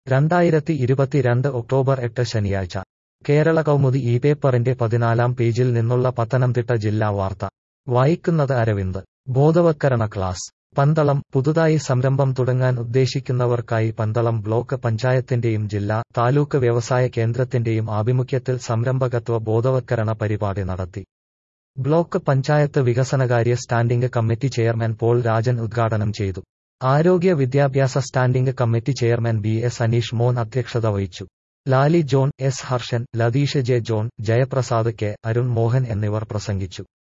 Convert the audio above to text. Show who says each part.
Speaker 1: രണ്ടായിരത്തി ഇരുപത്തിരണ്ട് ഒക്ടോബർ എട്ട് ശനിയാഴ്ച കേരള കൗമുദി ഈ പേപ്പറിന്റെ പതിനാലാം പേജിൽ നിന്നുള്ള പത്തനംതിട്ട ജില്ലാ വാർത്ത വായിക്കുന്നത് അരവിന്ദ് ബോധവത്കരണ ക്ലാസ് പന്തളം പുതുതായി സംരംഭം തുടങ്ങാൻ ഉദ്ദേശിക്കുന്നവർക്കായി പന്തളം ബ്ലോക്ക് പഞ്ചായത്തിന്റെയും ജില്ലാ താലൂക്ക് വ്യവസായ കേന്ദ്രത്തിന്റെയും ആഭിമുഖ്യത്തിൽ സംരംഭകത്വ ബോധവത്കരണ പരിപാടി നടത്തി ബ്ലോക്ക് പഞ്ചായത്ത് വികസനകാര്യ standing committee chairman Paul Rajan ഉദ്ഘാടനം ചെയ്തു ആരോഗ്യ വിദ്യാഭ്യാസ standing committee chairman B S Aneesh Mon അധ്യക്ഷത വഹിച്ചു Lali John S Harshan Latheesh J John Jayaprasad K Arun Mohan എന്നിവർ പ്രസംഗിച്ചു